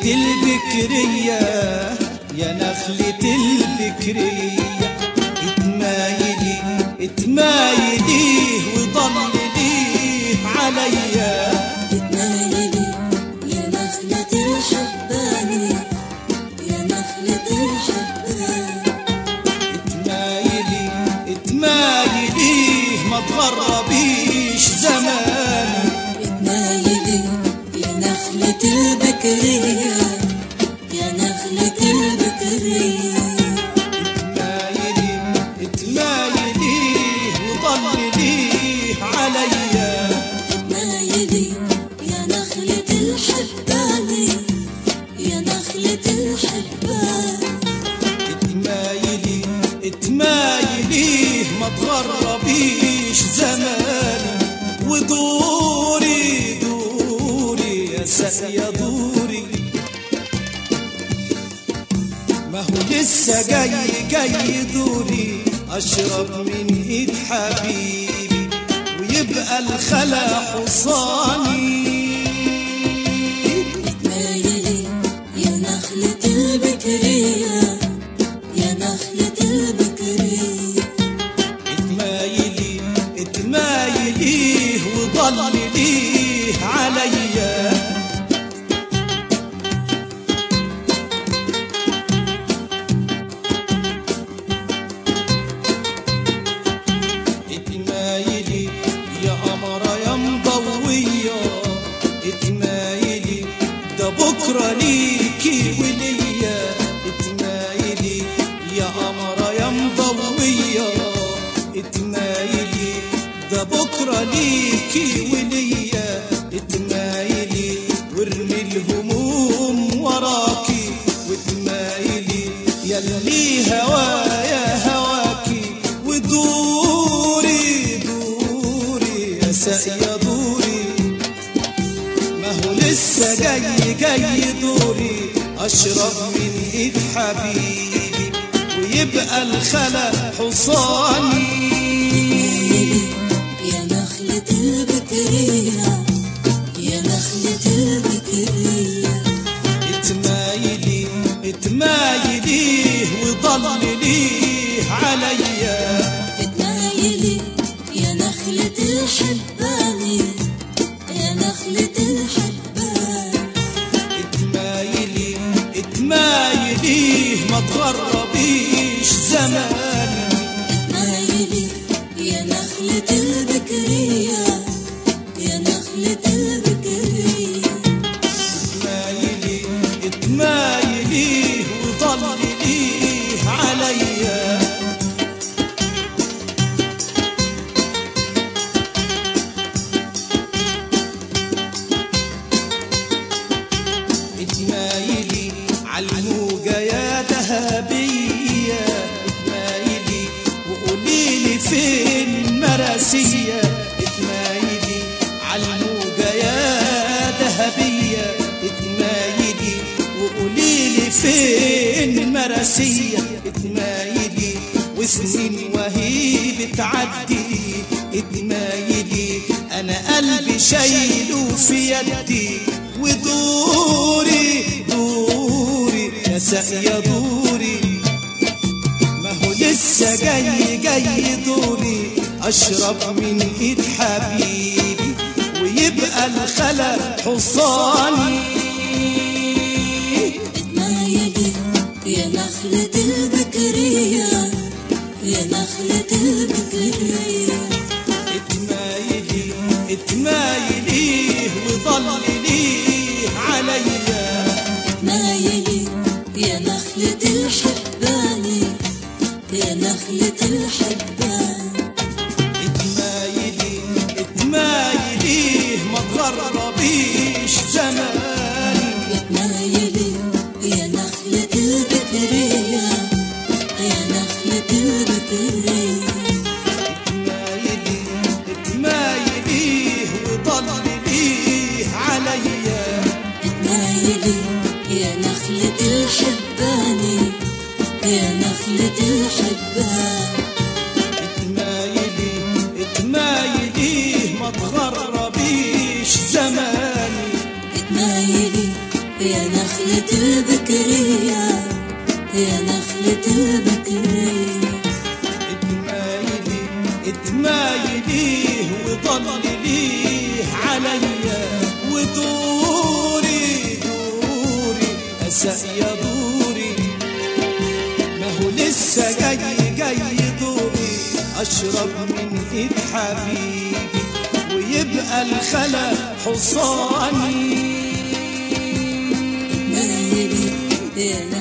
البكرية يا نخلة البكرية اتمايلي اتمايلي وضللي عليا اتمايلي يا نخلة الحباني يا نخلة الحباني اتمايلي اتمايلي ما تغربيش زماني اتمايلي يا نخلة البكرية يا نخلة البكرية اتمايلي اتمايلي وضللي عليا اتمايلي يا نخلة الحباني يا نخلة الحباني اتمايلي اتمايلي ما تغربيش زماني ودوري دوري يا ساقية دوري ما هو لسه جاي جاي دوري اشرب من ايد حبيبي ويبقى الخلا حصاني اتمايلي يا نخلة البكرية يا نخلة البكرية اتمايلي اتمايلي وضللي عليا اتمايلي يا قمرة يا مضوية اتمايلي ده بكرة ليكي وليا اتمايلي يا قمرة يا مضوية اتمايلي ده بكرة ليكي وليا اتمايلي وارمي الهموم وراكي واتمايلي يلي هوايا هواكي ودوري دوري يا ساقية دوري ما هو لسه جاي جاي دوري اشرب من ايد حبيبي ويبقى الخلا حصاني يا نخلة البكرية يا نخلة البكرية اتمايلي اتمايلي وضللي عليا اتمايلي يا نخلة الحباني يا نخلة الحباني اتمايلي اتمايلي ما تغربيش زماني اتمايلي يا نخلة البكرية يا نخلة البكرية اتمايلي اتمايلي وضللي عليا اتمايلي عالموجة يا ذهبية اتمايلي وقوليلي فين مراسية اتمايلي عالموجة يا ذهبية اتمايلي وقوليلي فين مراسية اتمايلي وسنين وهي بتعدي اتمايلي انا قلبي شايله في يدي ودوري دوري يا ساقية دوري ما هو لسه جاي جاي دوري اشرب من ايد حبيبي ويبقى الخلا حصاني اتمايلي يا نخلة البكرية يا نخلة البكرية اتمايلي اتمايلي وضللي عليا اتمايلي يا نخلة الحباني يا نخلة الحباني اتمايلي اتمايلي ما تغربيش زمان تمايليه وضل ليه عليا ودوري دوري أسأ يا دوري ما هو لسه جاي جاي دوري أشرب من إيد حبيبي ويبقى الخلا حصاني نايلي يا